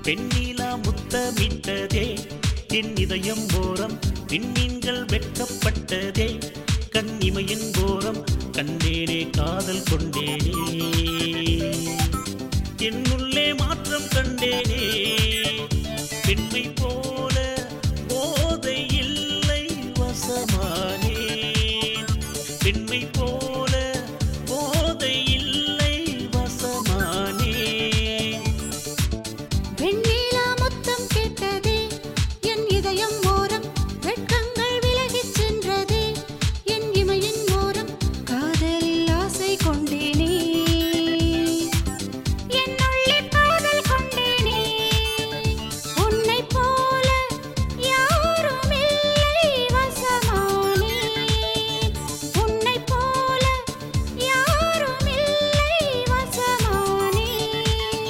பெண்ணிலா முத்தமிட்டதே என் இதயம் ஓரம் விண்மீன்கள் வெட்கப்பட்டதே கண்ணிமையின் ஓரம் கண்டேனே காதல் கொண்டேனே என்னுள்ளே மாற்றம் கண்டேனே பெண்மை போல போதை இல்லை வசமானேன் பெண்மை போல போதை இல்லை வசமானேன் வெண்ணிலா முத்தம் கேட்டதே என் இதயம் ஓரம் வெட்கங்கள் விலகிச் சென்றதே என் இமையின் ஓரம் காதலில் ஆசை கொண்டேனே என்னுள்ளே காதல் கொண்டேனே உன்னைப் போல யாரும் இல்லை வசமானேன் உன்னைப் போல யாரும் இல்லை வசமானேன்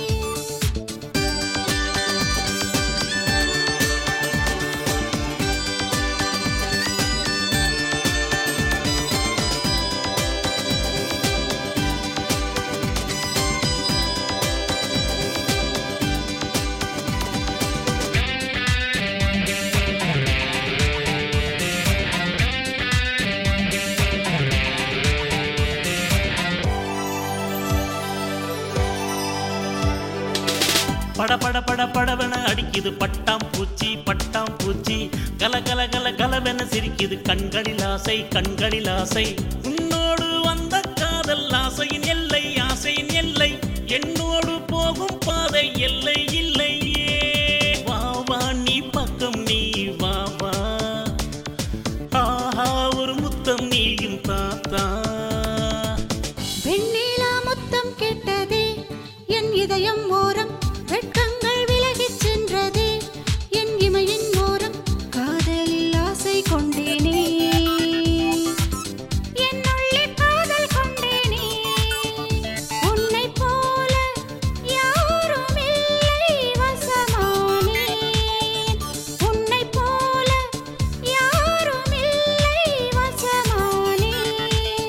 பட பட பட படவென அடிக்குது பட்டாம் பூச்சி பட்டாம் பூச்சி கல கல கல கலவென சிரிக்குது கண்களில் ஆசை கண்களில் ஆசை உன்னோடு வந்த காதல் ஆசையின் எல்லை ஆசையின் எல்லை என்னோடு போகும் பாதை எல்லை இல்லையே வா வா நீ பக்கம் நீ வா வா ஆஹா ஒரு முத்தம் நீயும் தாத்தா வெண்ணிலா முத்தம் கேட்டதே என் இதயம் ஓரம் வெட்கங்கள் விலகிச் சென்றதே என் இமையின் ஓரம் காதலில் ஆசை கொண்டேனே என்னுள்ளே காதல் கொண்டேனே உன்னைப் போல யாரும் இல்லை வசமானேன் உன்னைப் போல யாரும் இல்லை வசமானேன்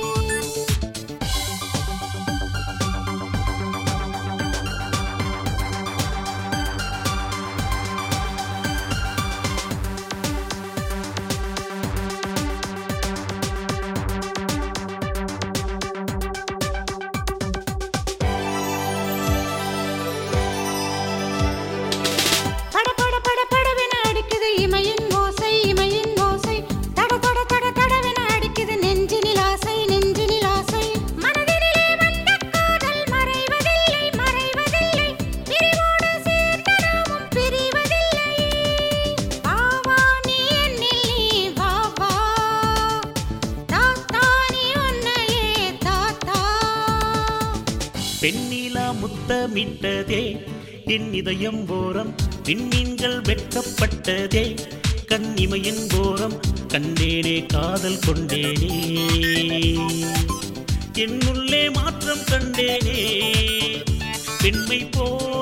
பட பட பட படவென அடிக்குது இமையின் ஓசை இமையின் ஓசை தட தட தட தடவென அடிக்குது நெஞ்சினில் ஆசை நெஞ்சினில் ஆசை மனதினிலே வந்த காதல் மறைவதில்லை மறைவதில்லை பிரிவோடு சேர்ந்த நாமும் பிரிவதில்லை ஆவா நீ என்னில் நீ வா வா தாத்தா நீ உன்னையே தாத்தா பெண்ணிலா முத்தமிட்டதே என் இதயம் ஓரம் விண்மீன்கள் வெட்கப்பட்டதே கண்ணிமையின் ஓரம் கண்டேனே காதல் கொண்டேனே என்னுள்ளே மாற்றம் கண்டேனே பெண்மை போ